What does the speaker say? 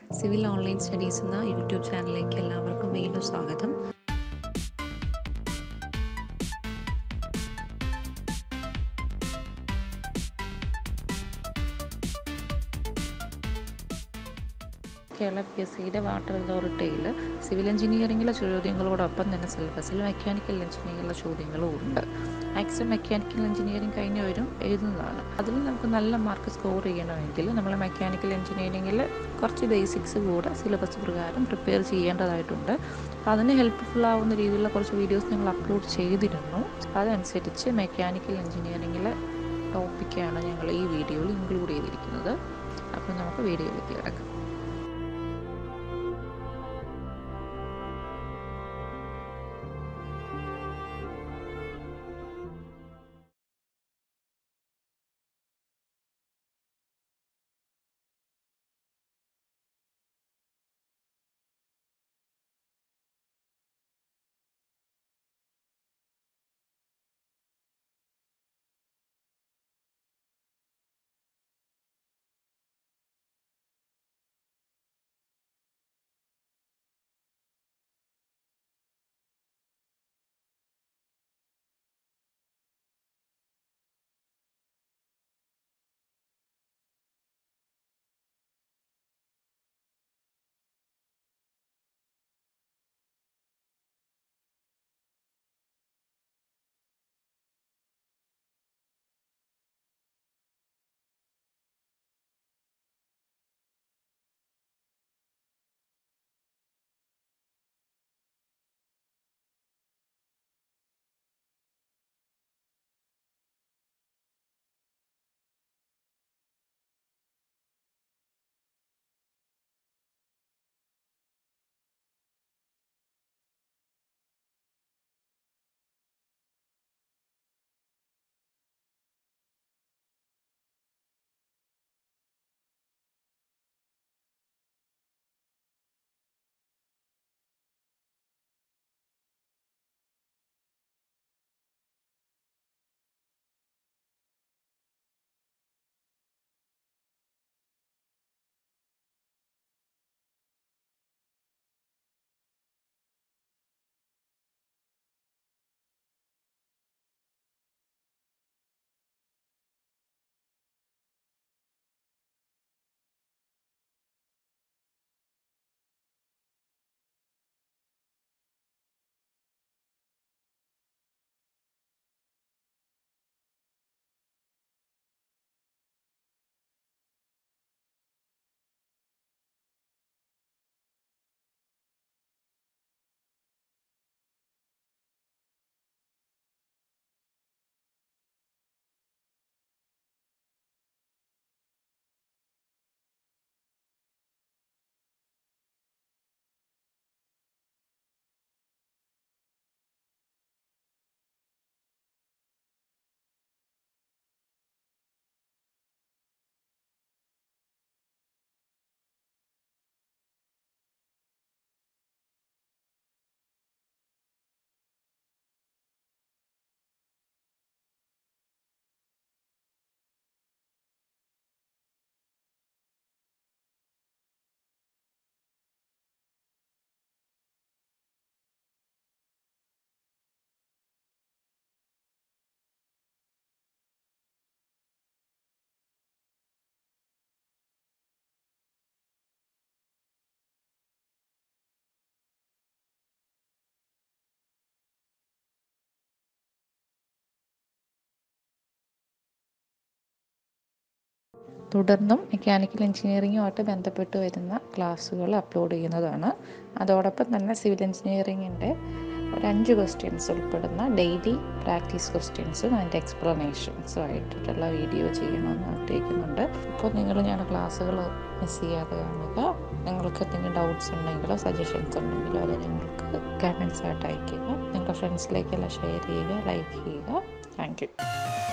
civil online studies എന്ന YouTube ചാനലിലേക്ക് എല്ലാവർക്കും വീണ്ടും സ്വാഗതം കേരള പി എസ് സിയുടെ വാട്ടർ അതോറിറ്റിയിൽ സിവിൽ എഞ്ചിനീയറിംഗിലെ ചോദ്യങ്ങളോടൊപ്പം തന്നെ സിലബസിൽ മെക്കാനിക്കൽ എഞ്ചിനീയറിംഗിലെ ചോദ്യങ്ങളും ഉണ്ട് മാക്സിമം മെക്കാനിക്കൽ എഞ്ചിനീയറിംഗ് കഴിഞ്ഞവരും എഴുതുന്നതാണ് അതിൽ നമുക്ക് നല്ല മാർക്ക് സ്കോർ ചെയ്യണമെങ്കിൽ നമ്മൾ മെക്കാനിക്കൽ എഞ്ചിനീയറിംഗിൽ കുറച്ച് ബേസിക്സ് കൂടെ സിലബസ് പ്രകാരം പ്രിപ്പയർ ചെയ്യേണ്ടതായിട്ടുണ്ട് അപ്പോൾ അതിന് ഹെൽപ്ഫുൾ ആവുന്ന രീതിയിലുള്ള കുറച്ച് വീഡിയോസ് ഞങ്ങൾ അപ്ലോഡ് ചെയ്തിരുന്നു അതനുസരിച്ച് മെക്കാനിക്കൽ എഞ്ചിനീയറിംഗിലെ ടോപ്പിക്കാണ് ഞങ്ങൾ ഈ വീഡിയോയിൽ ഇൻക്ലൂഡ് ചെയ്തിരിക്കുന്നത് അപ്പോൾ നമുക്ക് വീഡിയോയിലേക്ക് കിടക്കാം തുടർന്നും മെക്കാനിക്കൽ എഞ്ചിനീയറിങ്ങുമായിട്ട് ബന്ധപ്പെട്ട് വരുന്ന ക്ലാസ്സുകൾ അപ്ലോഡ് ചെയ്യുന്നതാണ് അതോടൊപ്പം തന്നെ സിവിൽ എഞ്ചിനീയറിങ്ങിൻ്റെ ഒരു അഞ്ച് ക്വസ്റ്റ്യൻസ് ഉൾപ്പെടുന്ന ഡെയിലി പ്രാക്ടീസ് ക്വസ്റ്റ്യൻസും അതിൻ്റെ എക്സ്പ്ലനേഷൻസും ആയിട്ടുള്ള വീഡിയോ ചെയ്യണമെന്ന് ആഗ്രഹിക്കുന്നുണ്ട് ഇപ്പോൾ നിങ്ങൾ ഞാൻ ക്ലാസ്സുകൾ മിസ് ചെയ്യാതെ കാണുക നിങ്ങൾക്ക് എന്തെങ്കിലും ഡൗട്ട്സ് ഉണ്ടെങ്കിലോ സജഷൻസ് ഉണ്ടെങ്കിലോ അത് ഞങ്ങൾക്ക് കമൻസ് ആയിട്ട് അയയ്ക്കുക നിങ്ങളുടെ ഫ്രണ്ട്സിലേക്കെല്ലാം ഷെയർ ചെയ്യുക ലൈക്ക് ചെയ്യുക താങ്ക് യു